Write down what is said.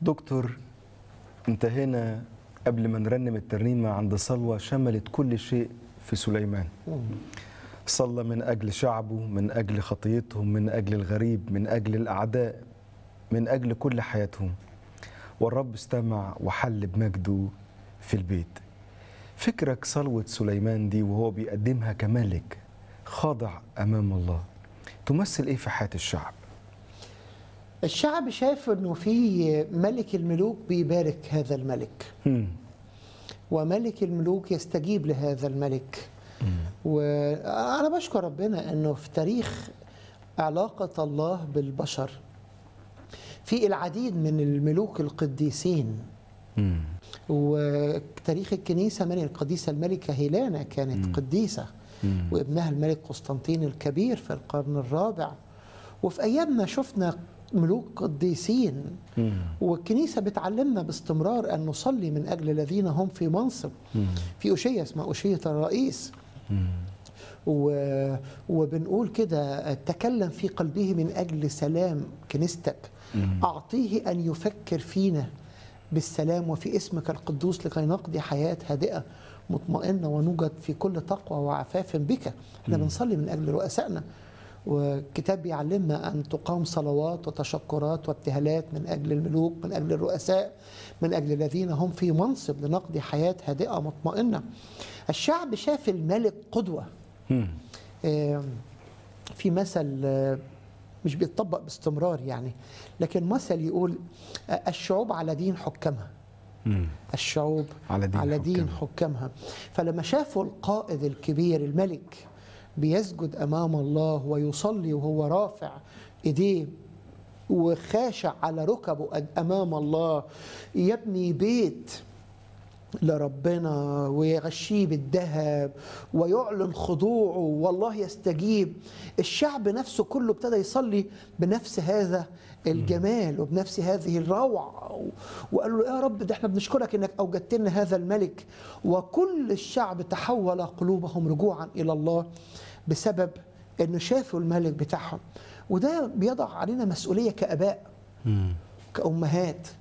دكتور انتهينا قبل ما نرنم الترنيمة عند صلوة شملت كل شيء في سليمان صلى من أجل شعبه من أجل خطيتهم من أجل الغريب من أجل الأعداء من أجل كل حياتهم والرب استمع وحل بمجده في البيت فكرك صلوة سليمان دي وهو بيقدمها كملك خاضع أمام الله تمثل إيه في حياة الشعب؟ الشعب شايف انه في ملك الملوك بيبارك هذا الملك مم. وملك الملوك يستجيب لهذا الملك وانا بشكر ربنا انه في تاريخ علاقه الله بالبشر في العديد من الملوك القديسين مم. وتاريخ الكنيسه من القديسه الملكه هيلانا كانت قديسه مم. وابنها الملك قسطنطين الكبير في القرن الرابع وفي ايامنا شفنا ملوك قديسين مم. والكنيسه بتعلمنا باستمرار ان نصلي من اجل الذين هم في منصب مم. في أشية اسمها أشية الرئيس مم. و... وبنقول كده تكلم في قلبه من أجل سلام كنيستك مم. أعطيه أن يفكر فينا بالسلام وفي اسمك القدوس لكي نقضي حياة هادئة مطمئنة ونوجد في كل تقوى وعفاف بك احنا بنصلي من أجل رؤسائنا والكتاب بيعلمنا أن تقام صلوات وتشكرات وابتهالات من أجل الملوك من أجل الرؤساء من أجل الذين هم في منصب لنقضي حياة هادئة مطمئنة الشعب شاف الملك قدوة مم. آم، في مثل آه، مش بيتطبق باستمرار يعني لكن مثل يقول آه، الشعوب على دين حكامها مم. الشعوب على دين على دين حكامها. حكامها فلما شافوا القائد الكبير الملك بيسجد امام الله ويصلي وهو رافع ايديه وخاشع على ركبه أد- امام الله يبني بيت لربنا ويغشيه بالذهب ويعلن خضوعه والله يستجيب الشعب نفسه كله ابتدى يصلي بنفس هذا الجمال وبنفس هذه الروعة وقالوا له يا رب ده احنا بنشكرك انك اوجدت لنا هذا الملك وكل الشعب تحول قلوبهم رجوعا الى الله بسبب انه شافوا الملك بتاعهم وده بيضع علينا مسؤولية كآباء مم. كأمهات